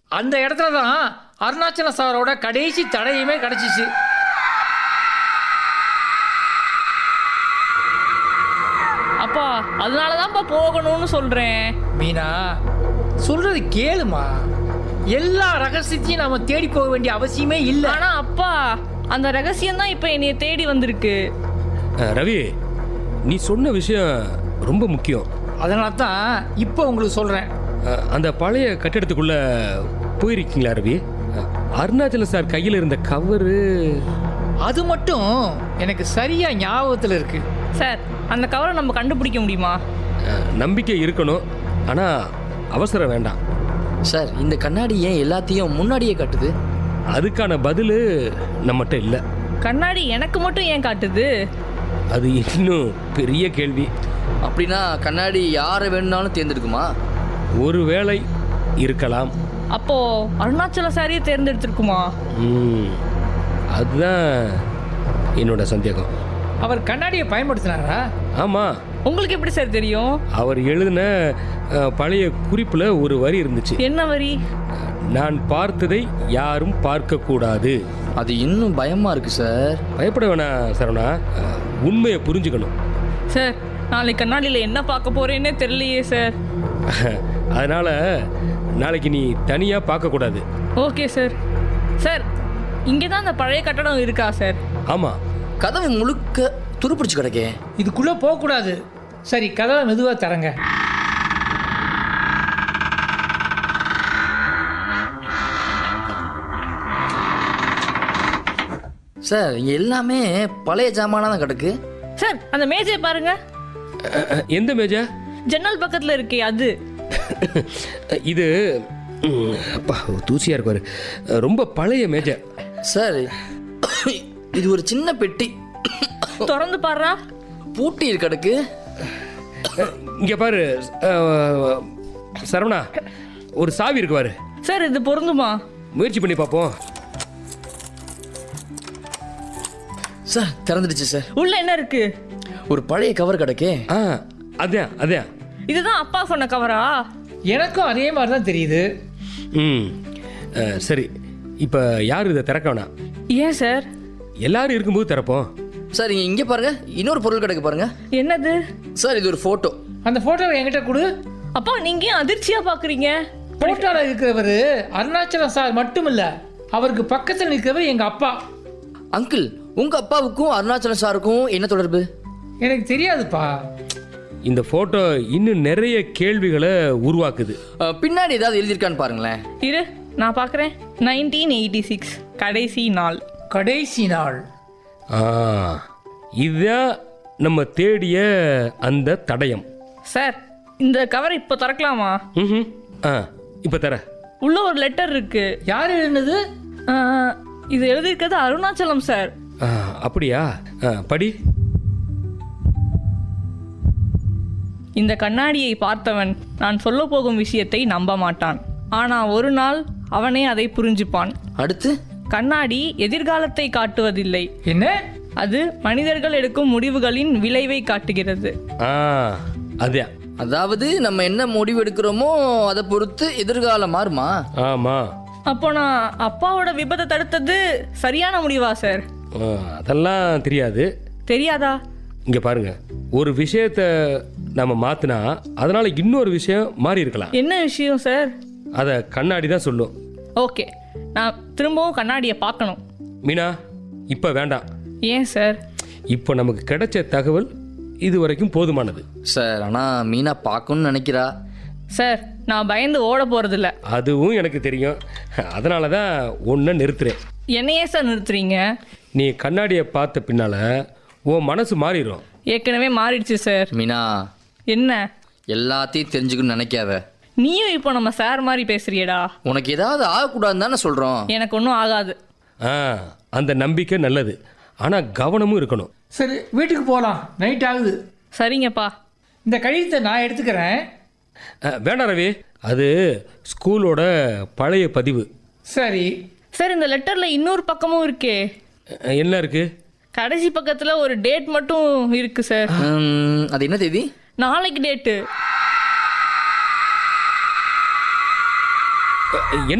அந்த இடத்துல தான் அருணாச்சல சாரோட கடைசி தடையுமே கிடச்சிச்சு அப்பா அதனால தான்ப்பா போகணும்னு சொல்றேன் மீனா சொல்றது கேளுமா எல்லா ரகசியத்தையும் நாம தேடி போக வேண்டிய அவசியமே இல்லை ஆனா அப்பா அந்த ரகசியம் தான் இப்ப என்னைய தேடி வந்திருக்கு அஹ், ரவி நீ சொன்ன விஷயம் ரொம்ப முக்கியம் அதனால தான் இப்போ உங்களுக்கு சொல்கிறேன் அஹ், அந்த பழைய கட்டிடத்துக்குள்ள போயிருக்கீங்களா ரவி அஹ், அருணாச்சல சார் கையில் இருந்த கவரு அது மட்டும் எனக்கு சரியா ஞாபகத்தில் இருக்கு சார் அந்த கவரை நம்ம கண்டுபிடிக்க முடியுமா அஹ், நம்பிக்கை இருக்கணும் ஆனால் அவசரம் வேண்டாம் சார் இந்த கண்ணாடி ஏன் எல்லாத்தையும் முன்னாடியே காட்டுது அதுக்கான பதில் நம்மகிட்ட இல்லை கண்ணாடி எனக்கு மட்டும் ஏன் காட்டுது அது இன்னும் பெரிய கேள்வி அப்படின்னா கண்ணாடி யாரை வேணும்னாலும் தேர்ந்தெடுக்குமா ஒரு வேளை இருக்கலாம் அப்போ அருணாச்சல சாரியை தேர்ந்தெடுத்திருக்குமா ம், அதுதான் என்னோட சந்தேகம் அவர் கண்ணாடியை பயன்படுத்தினாரா ஆமாம் உங்களுக்கு எப்படி சார் தெரியும் அவர் எழுதின அஹ், பழைய குறிப்பில் ஒரு வரி இருந்துச்சு என்ன வரி நான் பார்த்ததை யாரும் பார்க்கக்கூடாது அது இன்னும் பயமா இருக்கு சார் பயப்பட வேணாம் சரவணா அஹ், உண்மையை புரிஞ்சுக்கணும் சார் நாளைக்கு கண்ணாடியில் என்ன பார்க்க போறேன்னே தெரியலையே சார் அதனால் நாளைக்கு நீ தனியாக பார்க்கக்கூடாது ஓகே சார் சார் இங்கே தான் அந்த பழைய கட்டடம் இருக்கா சார் ஆமாம் கதவு முழுக்க துருப்பிடிச்சு கிடக்கே இதுக்குள்ளே போகக்கூடாது சரி கதவை மெதுவாக தரங்க சார் இங்க எல்லாமே பழைய ஜாமானா தான் கிடக்கு சார் அந்த மேஜையை பாருங்க அஹ், அஹ், எந்த மேஜா ஜன்னல் பக்கத்தில் இருக்கே அது இது ம், அப்பா தூசியாக இருக்காரு ரொம்ப பழைய மேஜை சார் இது ஒரு சின்ன பெட்டி திறந்து பாடுறா பூட்டி கிடக்கு இங்கே பாரு அஹ், சரவணா ஒரு சாவி இருக்கு பாரு சார் இது பொருந்துமா முயற்சி பண்ணி பார்ப்போம் சார் திறந்துடுச்சு சார் உள்ள என்ன இருக்கு ஒரு பழைய கவர் கிடக்கே ஆ அதான் அதான் இதுதான் அப்பா சொன்ன கவரா எனக்கும் அதே மாதிரி தான் தெரியுது ம் அஹ், சரி இப்போ யார் இதை திறக்க வேணாம் ஏன் சார் எல்லாரும் இருக்கும்போது திறப்போம் சார் இங்க இங்க பாருங்க இன்னொரு பொருள் கிடக்கு பாருங்க என்னது சார் இது ஒரு போட்டோ அந்த ஃபோட்டோவை என்கிட்ட கொடு அப்பா நீங்க ஏன் அதிர்ச்சியா பாக்குறீங்க ஃபோட்டோவில் இருக்கிறவர் அருணாச்சலம் சார் மட்டும் இல்லை அவருக்கு பக்கத்தில் நிற்கிறவர் எங்கள் அப்பா அங்கிள் உங்க அப்பாவுக்கும் அருணாச்சலம் சாருக்கும் என்ன தொடர்பு எனக்கு தெரியாதுப்பா இந்த ஃபோட்டோ இன்னும் நிறைய கேள்விகளை உருவாக்குது அஹ், பின்னாடி ஏதாவது எழுதியிருக்கான்னு பாருங்களேன் இரு நான் பார்க்குறேன் நைன்டீன் எயிட்டி சிக்ஸ் கடைசி நாள் கடைசி நாள் ஆ இதுதான் நம்ம தேடிய அந்த தடயம் சார் இந்த கவரை இப்போ திறக்கலாமா ம் ஆ இப்போ தர உள்ள ஒரு லெட்டர் இருக்கு யார் எழுந்தது ஆ, இது எழுதியிருக்கிறது அருணாச்சலம் சார் ஆ, அப்படியா ஆ, படி இந்த கண்ணாடியை பார்த்தவன் நான் சொல்ல போகும் விஷயத்தை நம்ப மாட்டான் ஆனா ஒரு நாள் அவனே அதை புரிஞ்சுப்பான் அடுத்து கண்ணாடி எதிர்காலத்தை காட்டுவதில்லை என்ன அது மனிதர்கள் எடுக்கும் முடிவுகளின் விளைவை காட்டுகிறது ஆ அதான் அதாவது நம்ம என்ன முடிவு எடுக்கிறோமோ அதை பொறுத்து எதிர்காலம் மாறுமா ஆமாம் அப்போ நான் அப்பாவோட விபத்தை தடுத்தது சரியான முடிவா சார் அதெல்லாம் தெரியாது தெரியாதா இங்கே பாருங்க ஒரு விஷயத்த நம்ம மாற்றினா அதனால் இன்னொரு விஷயம் மாறி இருக்கலாம் என்ன விஷயம் சார் அதை கண்ணாடி தான் சொல்லும் ஓகே நான் திரும்பவும் கண்ணாடியை பார்க்கணும் மீனா இப்போ வேண்டாம் ஏன் சார் இப்போ நமக்கு கிடைச்ச தகவல் இது வரைக்கும் போதுமானது சார் ஆனா மீனா பார்க்கணும்னு நினைக்கிறா சார் நான் பயந்து ஓட போறதில்ல அதுவும் எனக்கு தெரியும் அதனால தான் ஒன்றை நிறுத்துறேன் என்னையே சார் நிறுத்துறீங்க நீ கண்ணாடியை பார்த்த பின்னால் உன் மனசு மாறிடும் ஏற்கனவே மாறிடுச்சு சார் மீனா என்ன எல்லாத்தையும் தெரிஞ்சுக்கணும்னு நினைக்காத நீயும் இப்போ நம்ம சார் மாதிரி பேசுறியடா உனக்கு ஏதாவது ஆகக்கூடாதுன்னு தானே சொல்றோம் எனக்கு ஒன்றும் ஆகாது ஆ அந்த நம்பிக்கை நல்லது ஆனால் கவனமும் இருக்கணும் சரி வீட்டுக்கு போகலாம் நைட் ஆகுது சரிங்கப்பா இந்த கடிதத்தை நான் எடுத்துக்கிறேன் ஆ, வேண்டாம் ரவி அது ஸ்கூலோட பழைய பதிவு சரி சார் இந்த லெட்டர்ல இன்னொரு பக்கமும் இருக்கே ஆ, என்ன இருக்கு கடைசி பக்கத்துல ஒரு டேட் மட்டும் இருக்கு சார் ஹம், அது என்ன தேதி நாளைக்கு டேட்டு என்ன